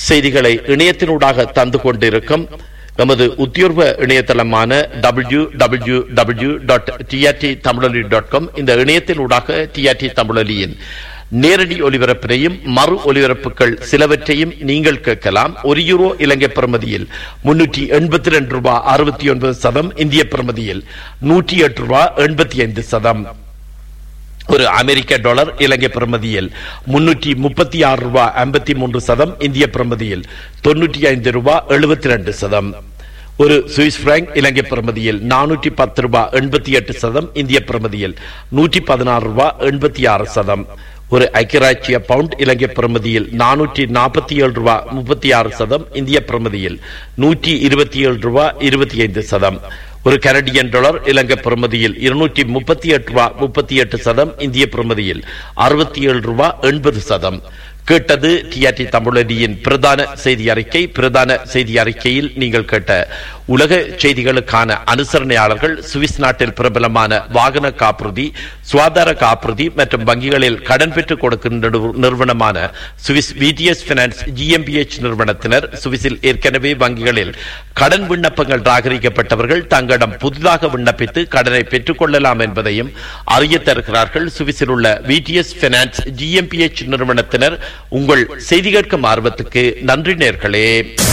செய்திகளை இணையத்தினூடாக தந்து கொண்டிருக்கும் எமது உத்தியோர்வ இணையதளமான W W W dot TRT Tamiloli dot com இந்த இணையத்தினூடாக டிஆர்டி தமிழொலியின் நேரடி ஒலிபரப்பினையும் மறு ஒலிபரப்புகள் சிலவற்றையும் நீங்கள் கேட்கலாம் ஒரு யூரோ இலங்கை பிரமதியில் முன்னூற்றி எண்பத்தி ரெண்டு ரூபாய் அறுபத்தி ஒன்பது சதம் இந்திய பிரமதியில் நூற்றி எட்டு ரூபாய் எண்பத்தி ஐந்து சதம் ஒரு அமெரிக்க டாலர் இலங்கை பிரமதியில் முன்னூற்றி முப்பத்தி ஆறு ரூபாய் ஐம்பத்தி மூன்று சதம் இந்திய பிரமதியில் தொன்னூற்றி ஐந்து ரூபாய் எழுபத்தி ரெண்டு சதம் ஒரு சுவிஸ் பிராங்க் இலங்கை பிரமதியில் நானூற்றி பத்து ரூபாய் எண்பத்தி எட்டு சதம் இந்திய பிரமதியில் நூற்றி பதினாறு ரூபாய் எண்பத்தி ஆறு சதம் ஒரு ஐக்கியராட்சிய பவுண்ட் இலங்கை பிரமதியில் நானூற்றி நாற்பத்தி ஏழு ரூபாய் முப்பத்தி ஆறு சதம் இந்திய பிரமதியில் நூற்றி இருபத்தி ஏழு ரூபாய் இருபத்தி ஐந்து சதம் ஒரு கனடியன் டாலர் இலங்கை பிரமதியில் இருநூற்றி முப்பத்தி எட்டு ரூபாய் முப்பத்தி எட்டு சதம் இந்திய பிரமதியில் அறுபத்தி ஏழு ரூபாய் எண்பது சதம் கேட்டது டிஆர்டி தமிழடியின் பிரதான செய்தி அறிக்கை பிரதான செய்தி அறிக்கையில் நீங்கள் கேட்ட உலக செய்திகளுக்கான அனுசரணையாளர்கள் சுவிஸ் நாட்டில் பிரபலமான வாகன காப்புறுதி சுகாதார காப்புறுதி மற்றும் வங்கிகளில் கடன் பெற்றுக் கொடுக்கின்ற நிறுவனமான சுவிஸ் விடிஎஸ் பினான்ஸ் ஜிஎம்பிஎச் நிறுவனத்தினர் சுவிஸில் ஏற்கனவே வங்கிகளில் கடன் விண்ணப்பங்கள் ராகரிக்கப்பட்டவர்கள் தங்களிடம் புதிதாக விண்ணப்பித்து கடனை பெற்றுக் கொள்ளலாம் என்பதையும் அறிய தருகிறார்கள் சுவிஸில் உள்ள விடிஎஸ் பினான்ஸ் ஜிஎம்பிஎச் நிறுவனத்தினர் உங்கள் செய்தி கேட்கும் ஆர்வத்துக்கு நன்றி நேர்களே